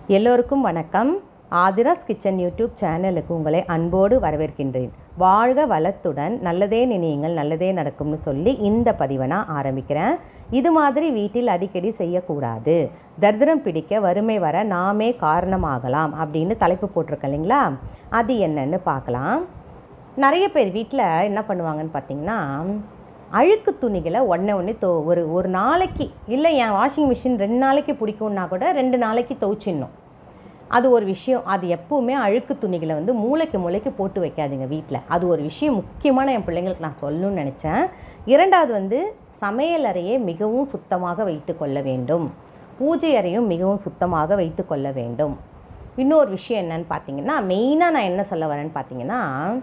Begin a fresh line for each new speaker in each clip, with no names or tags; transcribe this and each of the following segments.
எல்லோருக்கும் வணக்கம் Aadhira's kitchen YouTube சேனலுக்கு உங்களை அன்போடு வரவேற்கின்றேன் வாழ்க வளத்துடன் நல்லதே நினையுங்கள் நல்லதே நடக்கும்னு சொல்லி இந்த பதிவை நான் ஆரம்பிக்கிறேன் இது மாதிரி வீட்டில் அடிக்கடி செய்யக்கூடாது தரித்திரம் பிடிக்க வறுமை வர நாமே காரணமாகலாம் அப்படின்னு தலைப்பு போட்டிருக்கேன் இல்லைங்களா அது என்னன்னு பார்க்கலாம் நிறைய பேர் வீட்டில் என்ன பண்ணுவாங்கன்னு பார்த்தீங்கன்னா அழுக்கு துணிகளை உடனே உடனே தோ ஒரு ஒரு நாளைக்கு இல்லை என் வாஷிங் மிஷின் ரெண்டு நாளைக்கு பிடிக்கும்னா கூட ரெண்டு நாளைக்கு துவைச்சிடணும் அது ஒரு விஷயம் அது எப்பவுமே அழுக்கு துணிகளை வந்து மூளைக்கு மூளைக்கு போட்டு வைக்காதீங்க வீட்டில் அது ஒரு விஷயம் முக்கியமான என் பிள்ளைங்களுக்கு நான் சொல்லணும்னு நினச்சேன் இரண்டாவது வந்து சமையல் அறையை மிகவும் சுத்தமாக வைத்து கொள்ள வேண்டும் பூஜை அறையும் மிகவும் சுத்தமாக வைத்து கொள்ள வேண்டும் இன்னொரு விஷயம் என்னன்னு பார்த்தீங்கன்னா மெயினாக நான் என்ன சொல்ல வரேன்னு பார்த்தீங்கன்னா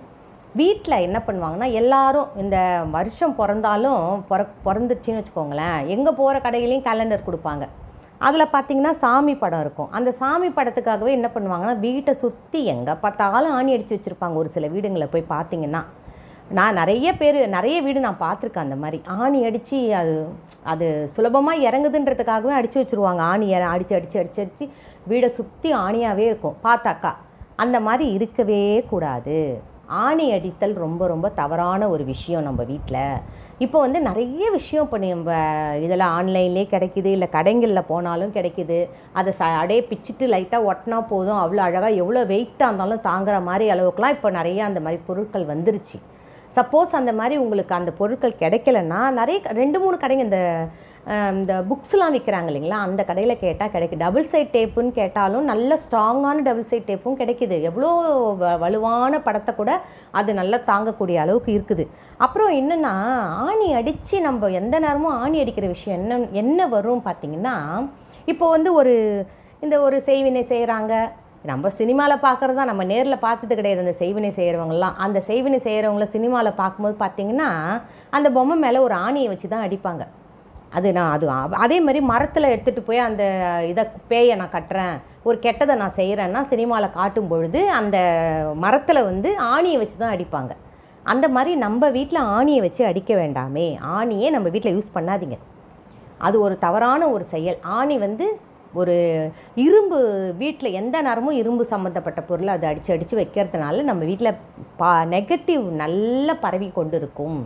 வீட்டில் என்ன பண்ணுவாங்கன்னா எல்லாரும் இந்த வருஷம் பிறந்தாலும் பிற பிறந்துச்சுன்னு வச்சுக்கோங்களேன் எங்கே போகிற கடையிலையும் கேலண்டர் கொடுப்பாங்க அதில் பார்த்தீங்கன்னா சாமி படம் இருக்கும் அந்த சாமி படத்துக்காகவே என்ன பண்ணுவாங்கன்னா வீட்டை சுற்றி எங்கே பார்த்தாலும் ஆணி அடித்து வச்சுருப்பாங்க ஒரு சில வீடுங்களில் போய் பார்த்தீங்கன்னா நான் நிறைய பேர் நிறைய வீடு நான் பார்த்துருக்கேன் அந்த மாதிரி ஆணி அடித்து அது அது சுலபமாக இறங்குதுன்றதுக்காகவே அடித்து வச்சுருவாங்க ஆணி இற அடித்து அடித்து அடித்து அடித்து வீடை சுற்றி ஆணியாகவே இருக்கும் பார்த்தாக்கா அந்த மாதிரி இருக்கவே கூடாது ஆணி அடித்தல் ரொம்ப ரொம்ப தவறான ஒரு விஷயம் நம்ம வீட்டில் இப்போ வந்து நிறைய விஷயம் இப்போ நம்ம இதில் ஆன்லைன்லேயே கிடைக்குது இல்லை கடைங்களில் போனாலும் கிடைக்குது அதை ச அப்படியே பிச்சுட்டு லைட்டாக ஒட்டினா போதும் அவ்வளோ அழகாக எவ்வளோ வெயிட்டாக இருந்தாலும் தாங்குற மாதிரி அளவுக்குலாம் இப்போ நிறைய அந்த மாதிரி பொருட்கள் வந்துருச்சு சப்போஸ் அந்த மாதிரி உங்களுக்கு அந்த பொருட்கள் கிடைக்கலன்னா நிறைய க- ரெண்டு மூணு கடைங்க இந்த அஹ், இந்த புக்ஸ்லாம் விற்கிறாங்க இல்லைங்களா அந்த கடையில் கேட்டால் கிடைக்கும் டபுள் சைட் டேப்புன்னு கேட்டாலும் நல்ல ஸ்ட்ராங்கான டபுள் சைட் டேப்பும் கிடைக்குது எவ்வளோ வ- வலுவான படத்தை கூட அது நல்லா தாங்கக்கூடிய அளவுக்கு இருக்குது அப்புறம் என்னென்னா ஆணி அடித்து நம்ம எந்த நேரமும் ஆணி அடிக்கிற விஷயம் என்ன என்ன வரும் பார்த்தீங்கன்னா இப்போ வந்து ஒரு இந்த ஒரு செய்வினை செய்கிறாங்க நம்ம சினிமாவில் பார்க்குறது தான் நம்ம நேரில் பார்த்தது கிடையாது அந்த செய்வினை செய்கிறவங்கலாம் அந்த செய்வினை செய்கிறவங்கள சினிமாவில் பார்க்கும்போது பார்த்தீங்கன்னா அந்த பொம்மை மேலே ஒரு ஆணியை வச்சு தான் அடிப்பாங்க அது நான் அது அ- அதே மாதிரி மரத்தில் எடுத்துகிட்டு போய் அந்த இதை பேயை நான் கட்டுறேன் ஒரு கெட்டதை நான் செய்கிறேன்னா சினிமாவில் காட்டும் பொழுது அந்த மரத்தில் வந்து ஆணியை வச்சு தான் அடிப்பாங்க அந்த மாதிரி நம்ம வீட்டில் ஆணியை வச்சு அடிக்க வேண்டாமே ஆணியே நம்ம வீட்டில் யூஸ் பண்ணாதீங்க அது ஒரு தவறான ஒரு செயல் ஆணி வந்து ஒரு இரும்பு வீட்டில் எந்த நேரமும் இரும்பு சம்மந்தப்பட்ட பொருளை அது அடித்து அடித்து வைக்கிறதுனால நம்ம வீட்டில் பா நெகட்டிவ் நல்லா பரவி கொண்டு இருக்கும்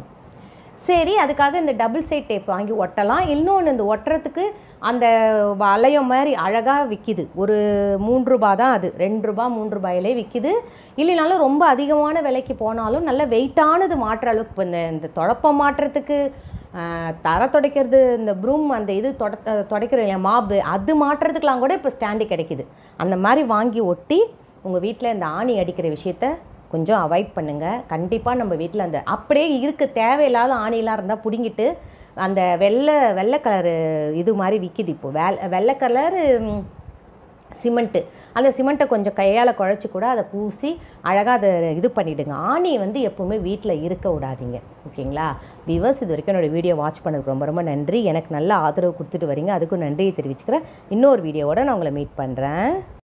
சரி அதுக்காக இந்த டபுள் சைட் டேப் வாங்கி ஒட்டலாம் இன்னொன்று இந்த ஒட்டுறதுக்கு அந்த வளையம் மாதிரி அழகாக விற்கிது ஒரு மூன்று ரூபா தான் அது ரெண்டு ரூபா மூன்று ரூபாயிலே விற்கிது இல்லைனாலும் ரொம்ப அதிகமான விலைக்கு போனாலும் நல்ல வெயிட்டானது மாற்ற அளவுக்கு இப்போ இந்த இந்த தொடப்பம் மாட்டுறதுக்கு ஆஹ், தர துடைக்கிறது இந்த ப்ரூம் அந்த இது தொட துடைக்கிறோம் இல்லையா மாப்பு அது மாட்டுறதுக்கெலாம் கூட இப்போ ஸ்டாண்டு கிடைக்குது அந்த மாதிரி வாங்கி ஒட்டி உங்கள் வீட்டில் இந்த ஆணி அடிக்கிற விஷயத்த கொஞ்சம் அவாய்ட் பண்ணுங்கள் கண்டிப்பாக நம்ம வீட்டில் அந்த அப்படியே இருக்க தேவையில்லாத ஆணிலாம் இருந்தால் பிடுங்கிட்டு அந்த வெள்ளை வெள்ளை கலரு இது மாதிரி விற்கிது இப்போ வெ வெள்ளை கலரு சிமெண்ட்டு அந்த சிமெண்ட்டை கொஞ்சம் கையால் குழச்சி கூட அதை பூசி அழகாக அதை இது பண்ணிவிடுங்க ஆணி வந்து எப்போவுமே வீட்டில் இருக்க விடாதீங்க ஓகேங்களா விவர்ஸ் இது வரைக்கும் என்னோடய வீடியோ வாட்ச் பண்ணதுக்கு ரொம்ப ரொம்ப நன்றி எனக்கு நல்ல ஆதரவு கொடுத்துட்டு வரீங்க அதுக்கும் நன்றியை தெரிவிச்சுக்கிறேன் இன்னொரு வீடியோவோட நான் உங்களை மீட் பண்ணுறேன்